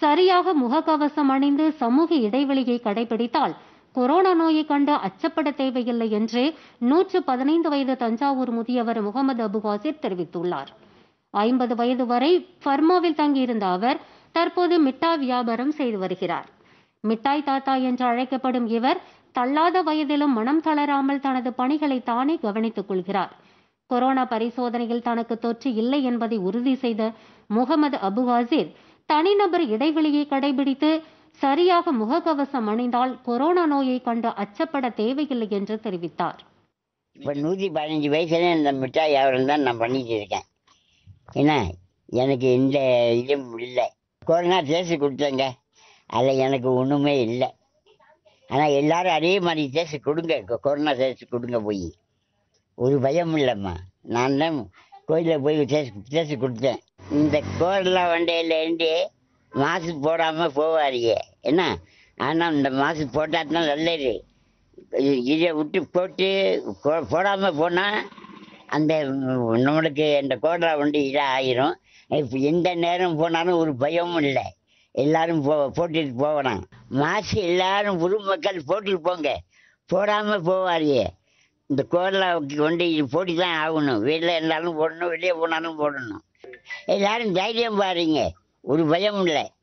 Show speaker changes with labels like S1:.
S1: சரியாக முகக்கவசம் அணிந்து சமூக இடைவெளியை கடைபிடித்தால் கொரோனா நோயை கண்டு அச்சப்பட தேவையில்லை என்று நூற்று பதினைந்து வயது தஞ்சாவூர் முதியவர் முகமது அபுகாசிர் தெரிவித்துள்ளார் ஐம்பது வயது வரை பர்மாவில் தங்கியிருந்த அவர் தற்போது மிட்டாய் வியாபாரம் செய்து வருகிறார் மிட்டாய் தாத்தா என்று அழைக்கப்படும் இவர் தள்ளாத வயதிலும் மனம் தளராமல் தனது பணிகளை தானே கவனித்துக் கொள்கிறார் கொரோனா பரிசோதனையில் தனக்கு தொற்று இல்லை என்பதை உறுதி செய்த முகமது அபுகாசிர் தனிநபர் இடைவெளியை கடைபிடித்து சரியாக முகக்கவசம் அணிந்தால் கொரோனா நோயை கண்டு அச்சப்பட தேவையில்லை என்று தெரிவித்தார்
S2: இப்போ நூற்றி பதினஞ்சு வயசுல இந்த மிட்டாய் வியாபாரம் தான் நான் பண்ணிட்டு இருக்கேன் என்ன எனக்கு எந்த இதுவும் இல்லை கொரோனா டேஸ்ட் கொடுத்தேங்க அதில் எனக்கு ஒன்றுமே இல்லை ஆனால் எல்லாரும் அதே மாதிரி டேஸ்ட் கொடுங்க கொ- கொரோனா டேஸ்ட் கொடுங்க போய் ஒரு பயம் இல்லைம்மா நான் தான் கோயிலில் போய் டேஸ்ட் டேஸ்ட் கொடுத்தேன் இந்த கொரோனா வண்டையிலேருந்து மாஸ்க் போடாமல் போவாதீங்க என்ன ஆனால் இந்த மாஸ்க் போட்டால் தான் நல்லது இ- இதை விட்டு போட்டு போ- போடாம போனா அந்த ம், நம்மளுக்கு இந்த கோட்ரா வண்டி இதாக ஆயிரும் இப்போ எந்த நேரம் போனாலும் ஒரு பயமும் இல்லை எல்லாரும் போ போட்டுட்டு போகலாம் மாசு எல்லாரும் புது மக்கள் போட்டுட்டு போங்க போடாம போவாரியே இந்த கோட்ராவுக்கு கொண்டு இது போட்டு தான் ஆகணும் வீட்டில் இருந்தாலும் போடணும் வெளியே போனாலும் போடணும் எல்லாரும் தைரியம் பாருங்க ஒரு பயம் இல்லை